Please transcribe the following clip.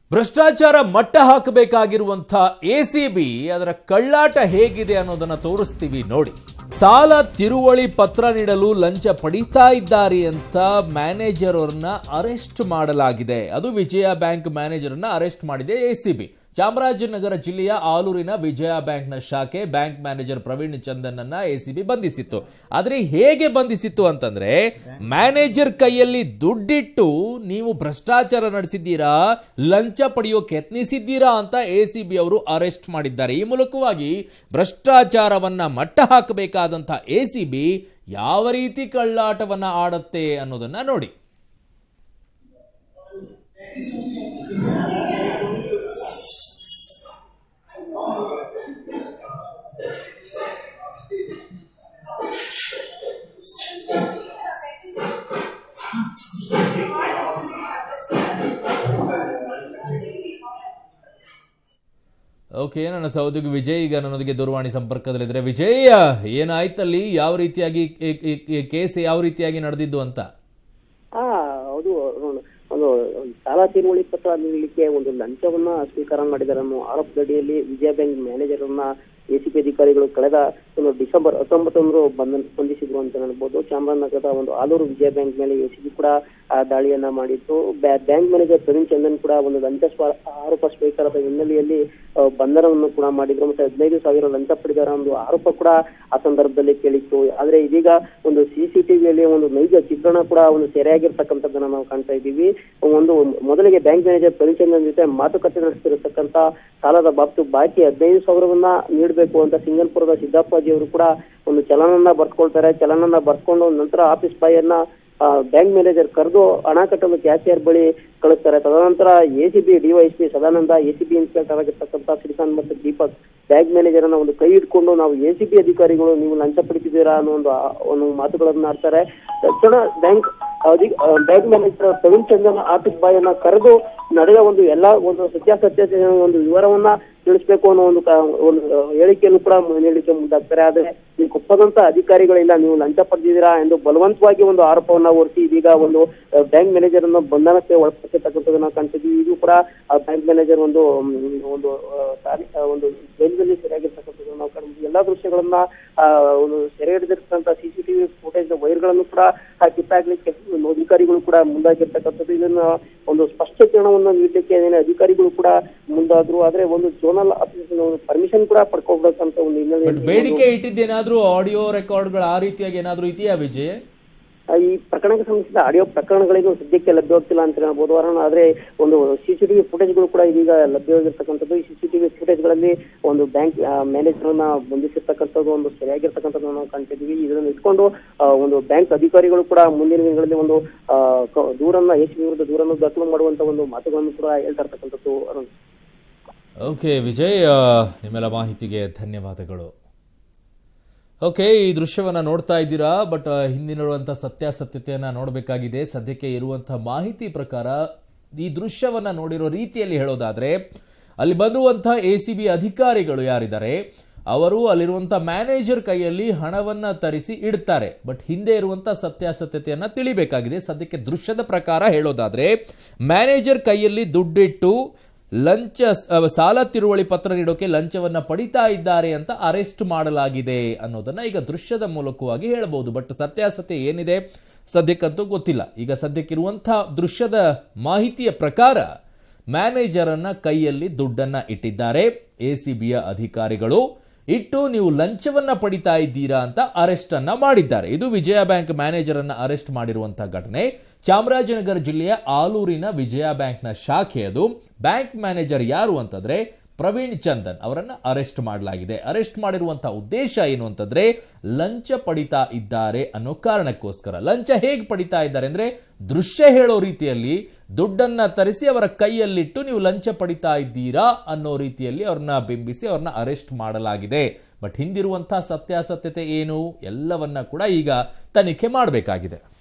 ಭ್ರಷ್ಟಾಚಾರ ಮಟ್ಟ ಹಾಕಬೇಕಾಗಿರುವಂಥ ಎಸಿಬಿ ಅದರ ಕಳ್ಳಾಟ ಹೇಗಿದೆ ಅನ್ನೋದನ್ನ ತೋರಿಸ್ತೀವಿ ನೋಡಿ ಸಾಲ ತಿರುವಳಿ ಪತ್ರ ನೀಡಲು ಲಂಚ ಪಡೀತಾ ಇದ್ದಾರೆ ಅಂತ ಮ್ಯಾನೇಜರ್ ಅವ್ರನ್ನ ಅರೆಸ್ಟ್ ಮಾಡಲಾಗಿದೆ ಅದು ವಿಜಯ ಬ್ಯಾಂಕ್ ಮ್ಯಾನೇಜರ್ನ ಅರೆಸ್ಟ್ ಮಾಡಿದೆ ಎಸಿಬಿ ಚಾಮರಾಜನಗರ ಜಿಲ್ಲೆಯ ಆಲೂರಿನ ವಿಜಯ ಬ್ಯಾಂಕ್ನ ಶಾಖೆ ಬ್ಯಾಂಕ್ ಮ್ಯಾನೇಜರ್ ಪ್ರವೀಣ್ ಚಂದನ್ ಅನ್ನ ಎಸಿಬಿ ಬಂಧಿಸಿತ್ತು ಆದ್ರೆ ಹೇಗೆ ಬಂಧಿಸಿತ್ತು ಅಂತಂದ್ರೆ ಮ್ಯಾನೇಜರ್ ಕೈಯಲ್ಲಿ ದುಡ್ಡಿಟ್ಟು ನೀವು ಭ್ರಷ್ಟಾಚಾರ ನಡೆಸಿದ್ದೀರಾ ಲಂಚ ಪಡೆಯೋಕೆ ಯತ್ನಿಸಿದ್ದೀರಾ ಅಂತ ಎಸಿಬಿ ಅವರು ಅರೆಸ್ಟ್ ಮಾಡಿದ್ದಾರೆ ಈ ಮೂಲಕವಾಗಿ ಭ್ರಷ್ಟಾಚಾರವನ್ನ ಮಟ್ಟ ಹಾಕಬೇಕಾದಂತ ಎಸಿಬಿ ಯಾವ ರೀತಿ ಕಳ್ಳಾಟವನ್ನ ಆಡತ್ತೆ ಅನ್ನೋದನ್ನ ನೋಡಿ ಓಕೆ ನನ್ನ ಸಹೋದ್ಯೋಗಿ ವಿಜಯ್ ಈಗ ನನ್ನೊಂದಿಗೆ ದೂರವಾಣಿ ಸಂಪರ್ಕದಲ್ಲಿದ್ರೆ ವಿಜಯ್ ಏನಾಯ್ತಲ್ಲಿ ಯಾವ ರೀತಿಯಾಗಿ ಈ- ಈ- ಈ ಕೇಸ್ ಯಾವ ರೀತಿಯಾಗಿ ನಡೆದಿದ್ದು ಅಂತ ಹಾ ಹೌದು ಒಂದು- ಒಂದು ಸಾಲ ತೀರುವಳಿ ಪತ್ರ ನೀಡಲಿಕ್ಕೆ ಒಂದು ಲಂಚವನ್ನ ಸ್ವೀಕಾರ ಮಾಡಿದ್ದಾರೆ ಅನ್ನೋ ಆರೋಪದಡಿಯಲ್ಲಿ ವಿಜಯ ಬ್ಯಾಂಕ್ ಮ್ಯಾನೇಜರ್ ಅನ್ನ ಎಸಿಪಿ ಅಧಿಕಾರಿಗಳು ಕಳೆದ ಒಂದು ಡಿಸೆಂಬರ್ ಹತ್ತೊಂಬತ್ತರಂದು ಬಂಧನ ಬಂಧಿಸಿದ್ರು ಅಂತ ಹೇಳ್ಬೋದು ಚಾಮರಾಜನಗರದ ಒಂದು ಆಲೂರು ವಿಜಯ ಬ್ಯಾಂಕ್ ಮೇಲೆ ಎಸಿಬಿ ಕೂಡ ಆ ದಾಳಿಯನ್ನ ಮಾಡಿತ್ತು ಬ್ಯಾ- ಬ್ಯಾಂಕ್ ಮ್ಯಾನೇಜರ್ ಪ್ರವೀಣ್ ಚಂದನ್ ಕೂಡ ಒಂದು ಲಂಚ ಸ್ವ ಆರೋಪ ಸ್ವೀಕಾರದ ಹಿನ್ನೆಲೆಯಲ್ಲಿ ಆ, ಬಂಧನವನ್ನು ಕೂಡ ಮಾಡಿದ್ರು ಮತ್ತೆ ಹದಿನೈದು ಸಾವಿರ ಲಂಚ ಪಡೆದರ ಒಂದು ಆರೋಪ ಕೂಡ ಆ ಸಂದರ್ಭದಲ್ಲಿ ಕೇಳಿತ್ತು ಆದ್ರೆ ಇದೀಗ ಒಂದು ಸಿಸಿಟಿವಿಯಲ್ಲಿ ಒಂದು ನೈಜ ಚಿತ್ರಣ ಕೂಡ ಒಂದು ಸೆರೆಯಾಗಿರ್ತಕ್ಕಂಥದ್ದನ್ನ ನಾವು ಕಾಣ್ತಾ ಇದ್ದೀವಿ ಒಂದು ಮೊದಲಿಗೆ ಬ್ಯಾಂಕ್ ಮ್ಯಾನೇಜರ್ ಪ್ರವೀಣ್ ಚಂದನ್ ಜೊತೆ ಮಾತುಕತೆ ನಡೆಸ್ತಿರತಕ್ಕಂತ ಸಾಲದ ಬಾಬ್ತು ಬಾಕಿ ಹದಿನೈದು ಸಾವಿರವನ್ನ ನೀಡಬೇಕು ಅಂತ ಸಿಂಗಲ್ಪುರದ ಸಿದ್ದಪ್ಪಾಜಿ ಅವರು ಕೂಡ ಒಂದು ಚಲನನ್ನ ಬರ್ಸ್ಕೊಳ್ತಾರೆ ಚಲನನ್ನ ಬರ್ಸ್ಕೊಂಡು ನಂತರ ಆಫೀಸ್ ಬಾಯನ್ನ ಆ, ಬ್ಯಾಂಕ್ ಮ್ಯಾನೇಜರ್ ಕರೆದು ಹಣ ಕಟ್ಟಲು ಕ್ಯಾಶಿಯರ್ ಬಳಿ ಕಳಿಸ್ತಾರೆ ತದನಂತರ ACB DYSP Sadananda ACB inspector ಆಗಿರ್ತಕ್ಕಂಥ ಶ್ರೀಕಾಂತ್ ಮತ್ತು ದೀಪಕ್ ಬ್ಯಾಂಕ್ ಮ್ಯಾನೇಜರ್ ಅನ್ನ ಒಂದು ಕೈ ಹಿಡ್ಕೊಂಡು ನಾವು ಎಸಿಬಿ ಅಧಿಕಾರಿಗಳು ನೀವು ಲಂಚ ಪಡಿತಿದ್ದೀರಾ ಅನ್ನೋ ಒಂದು ಆ- ಒಂದು ಮಾತುಗಳನ್ನ ಆಡ್ತಾರೆ ತಕ್ಷಣ ಬ್ಯಾಂಕ್ ಅಧಿ bank manager Praveen Chandran office boy ಅನ್ನ ಕರೆದು ನಡೆದ ಒಂದು ಎಲ್ಲಾ ಒಂದು ಸತ್ಯಾಸತ್ಯತೆ ಒಂದು ವಿವರವನ್ನ ತಿಳಿಸ್ಬೇಕು ಅನ್ನೋ ಒಂದು ಕ- ಒಂದು ಹೇಳಿಕೆಯನ್ನು ಕೂಡ ನೀಡಲಿಕ್ಕೆ ಮುಂದಾಗ್ತಾರೆ ಆದ್ರೆ ನೀವು ಒಪ್ಪದಂತ ಅಧಿಕಾರಿಗಳಿಲ್ಲ ನೀವು ಲಂಚ ಪಡೆದಿದ್ದೀರಾ ಎಂದು ಬಲವಂತವಾಗಿ ಒಂದು ಆರೋಪವನ್ನ ಹೊರಿಸಿ ಇದೀಗ ಒಂದು ಬ್ಯಾಂಕ್ ಮ್ಯಾನೇಜರ್ ಅನ್ನು ಬಂಧನಕ್ಕೆ ಒಳಪಡಿಸತಕ್ಕಂಥದ್ದನ್ನ ಕಾಣ್ತಿದ್ವಿ ಇದು ಕೂಡ ಆ ಬ್ಯಾಂಕ್ ಮ್ಯಾನೇಜರ್ ಒಂದು ಮ್, ಒಂದು ಆ, ಸಾರಿ- ಆ, ಒಂದು ಜೈಲಿನಲ್ಲಿ ಸೆರೆಯಾಗಿರ್ತಕ್ಕಂಥದ್ದು ನಾವು ಕಂಡು ಎಲ್ಲಾ ದೃಶ್ಯಗಳನ್ನ ಆ, ಒಂದು ಸೆರೆ ಹಿಡಿದಿರ್ತಕ್ಕಂಥ ಸಿಸಿಟಿವಿ ಫುಟೇಜ್ ವೈರ್ಗಳನ್ನು ಕೂಡ ಆ ಕಿತ್ತಾಕ್ಲಿಕ್ಕೆ ಒಂದು ಅಧಿಕಾರಿಗಳು ಕೂಡ ಮುಂದಾಗಿರ್ತಕ್ಕಂಥದ್ದು ಇದನ್ನ ಒಂದು ಸ್ಪಷ್ಟೀಕರಣವನ್ನು ನೀಡಲಿಕ್ಕೆ ಏನೇನು ಅಧಿಕಾರಿಗಳು ಕೂಡ ಮುಂದಾದ್ರು ಆದ್ರೆ ಒಂದು ಜೋನಲ್ ಆಫೀಸ್ ಪರ್ಮಿಷನ್ ಕೂಡ ಪಡ್ಕೋಬೇಕಂತ ಒಂದು ಬಟ್ ಹಿನ್ನೆಲೆಯಲ್ಲಿ ಬೇಡಿಕೆ ಇಟ್ಟಿದ್ದೇನಾದ್ರೂ ಆಡಿಯೋ ರೆಕಾರ್ಡ್ಗಳು ಆ ರೀತಿಯಾಗಿ ಏನಾದ್ರೂ ಇದೆಯಾ ವಿಜಯ್ ಆ, ಈ ಪ್ರಕರಣಕ್ಕೆ ಸಂಬಂಧಿಸಿದ ಆಡಿಯೋ ಪ್ರಕರಣಗಳಿಗೂ ಸದ್ಯಕ್ಕೆ ಲಭ್ಯವಾಗ್ತಿಲ್ಲ ಅಂತ ಹೇಳ್ಬೋದು ಕಾರಣ ಆದ್ರೆ ಒಂದು ಸಿಸಿಟಿವಿ ಫುಟೇಜ್ಗಳು ಕೂಡ ಇದೀಗ ಲಭ್ಯವಾಗಿರ್ತಕ್ಕಂಥದ್ದು ಈ ಸಿಸಿಟಿವಿ ಫುಟೇಜ್ಗಳಲ್ಲಿ ಒಂದು ಬ್ಯಾಂಕ್ ಮ್ಯಾನೇಜರ್ ಅನ್ನ ಬಂಧಿಸಿರ್ತಕ್ಕಂಥದ್ದು ಒಂದು ಸರಿಯಾಗಿರ್ತಕ್ಕಂಥದ್ದು ನಾವು ಕಾಣ್ತಿದ್ವಿ ಇದನ್ನು ಇಟ್ಕೊಂಡು ಆ, ಒಂದು ಬ್ಯಾಂಕ್ ಅಧಿಕಾರಿಗಳು ಕೂಡ ಮುಂದಿನ ದಿನಗಳಲ್ಲಿ ಒಂದು ಆ, ಕ- ದೂರನ್ನ ಎಸ್ ವಿರುದ್ಧ ದೂರನ್ನು ದಾಖಲು ಮಾಡುವಂತ ಒಂದು ಮಾತುಗಳನ್ನು ಕೂಡ ಹೇಳ್ತಾ ಇರ್ತಕ್ಕಂಥದ್ದು ಅರುಣ್ ಓಕೆ ವಿಜಯ್ ಆ, ನಿಮ್ಮೆಲ್ಲ ಮಾಹಿತಿಗೆ ಧನ್ಯವಾದಗಳು ಓಕೆ ಈ ದೃಶ್ಯವನ್ನ ನೋಡ್ತಾ ಇದ್ದೀರಾ ಬಟ್ ಹಿಂದಿನಿರುವಂತಹ ಸತ್ಯಾಸತ್ಯತೆಯನ್ನ ನೋಡಬೇಕಾಗಿದೆ ಸದ್ಯಕ್ಕೆ ಇರುವಂತಹ ಮಾಹಿತಿ ಪ್ರಕಾರ ಈ ದೃಶ್ಯವನ್ನ ನೋಡಿರೋ ರೀತಿಯಲ್ಲಿ ಹೇಳೋದಾದ್ರೆ ಅಲ್ಲಿ ಬಂದುವಂತಹ ಎ ಸಿ ಬಿ ಅಧಿಕಾರಿಗಳು ಯಾರಿದ್ದಾರೆ ಅವರು ಅಲ್ಲಿರುವಂತಹ ಮ್ಯಾನೇಜರ್ ಕೈಯಲ್ಲಿ ಹಣವನ್ನ ತರಿಸಿ ಇಡ್ತಾರೆ ಬಟ್ ಹಿಂದೆ ಇರುವಂತಹ ಸತ್ಯಾಸತ್ಯತೆಯನ್ನ ತಿಳಿಬೇಕಾಗಿದೆ ಸದ್ಯಕ್ಕೆ ದೃಶ್ಯದ ಪ್ರಕಾರ ಹೇಳೋದಾದ್ರೆ ಮ್ಯಾನೇಜರ್ ಕೈಯಲ್ಲಿ ದುಡ್ಡಿಟ್ಟು ಲಂಚ ಅಹ್, ಸಾಲ ತಿರುವಳಿ ಪತ್ರ ನೀಡೋಕೆ ಲಂಚವನ್ನ ಪಡಿತಾ ಇದ್ದಾರೆ ಅಂತ ಅರೆಸ್ಟ್ ಮಾಡಲಾಗಿದೆ ಅನ್ನೋದನ್ನ ಈಗ ದೃಶ್ಯದ ಮೂಲಕವಾಗಿ ಹೇಳಬಹುದು ಬಟ್ ಸತ್ಯಾಸತ್ಯ ಏನಿದೆ ಸದ್ಯಕ್ಕಂತೂ ಗೊತ್ತಿಲ್ಲ ಈಗ ಸದ್ಯಕ್ಕಿರುವಂತಹ ದೃಶ್ಯದ ಮಾಹಿತಿಯ ಪ್ರಕಾರ ಮ್ಯಾನೇಜರ್ ಅನ್ನ ಕೈಯಲ್ಲಿ ದುಡ್ಡನ್ನ ಇಟ್ಟಿದ್ದಾರೆ ಎಸಿಬಿಯ ಅಧಿಕಾರಿಗಳು ಇಟ್ಟು ನೀವು ಲಂಚವನ್ನ ಪಡಿತಾ ಇದ್ದೀರಾ ಅಂತ ಅರೆಸ್ಟ್ ಅನ್ನ ಮಾಡಿದ್ದಾರೆ ಇದು ವಿಜಯ ಬ್ಯಾಂಕ್ ಮ್ಯಾನೇಜರ್ ಅನ್ನ ಅರೆಸ್ಟ್ ಮಾಡಿರುವಂತಹ ಘಟನೆ ಚಾಮರಾಜನಗರ ಜಿಲ್ಲೆಯ ಆಲೂರಿನ ವಿಜಯ ಬ್ಯಾಂಕ್ನ ಶಾಖೆ ಅದು ಬ್ಯಾಂಕ್ ಮ್ಯಾನೇಜರ್ ಯಾರು ಅಂತಂದ್ರೆ ಪ್ರವೀಣ್ ಚಂದನ್ ಅವರನ್ನ ಅರೆಸ್ಟ್ ಮಾಡಲಾಗಿದೆ ಅರೆಸ್ಟ್ ಮಾಡಿರುವಂತಹ ಉದ್ದೇಶ ಏನು ಅಂತಂದ್ರೆ ಲಂಚ ಪಡಿತಾ ಇದ್ದಾರೆ ಅನ್ನೋ ಕಾರಣಕ್ಕೋಸ್ಕರ ಲಂಚ ಹೇಗೆ ಪಡಿತಾ ಇದ್ದಾರೆ ಅಂದ್ರೆ ದೃಶ್ಯ ಹೇಳೋ ರೀತಿಯಲ್ಲಿ ದುಡ್ಡನ್ನ ತರಿಸಿ ಅವರ ಕೈಯಲ್ಲಿಟ್ಟು ನೀವು ಲಂಚ ಪಡಿತಾ ಇದ್ದೀರಾ ಅನ್ನೋ ರೀತಿಯಲ್ಲಿ ಅವ್ರನ್ನ ಬಿಂಬಿಸಿ ಅವ್ರನ್ನ ಅರೆಸ್ಟ್ ಮಾಡಲಾಗಿದೆ ಬಟ್ ಹಿಂದಿರುವಂತಹ ಸತ್ಯಾಸತ್ಯತೆ ಏನು ಎಲ್ಲವನ್ನ ಕೂಡ ಈಗ ತನಿಖೆ ಮಾಡಬೇಕಾಗಿದೆ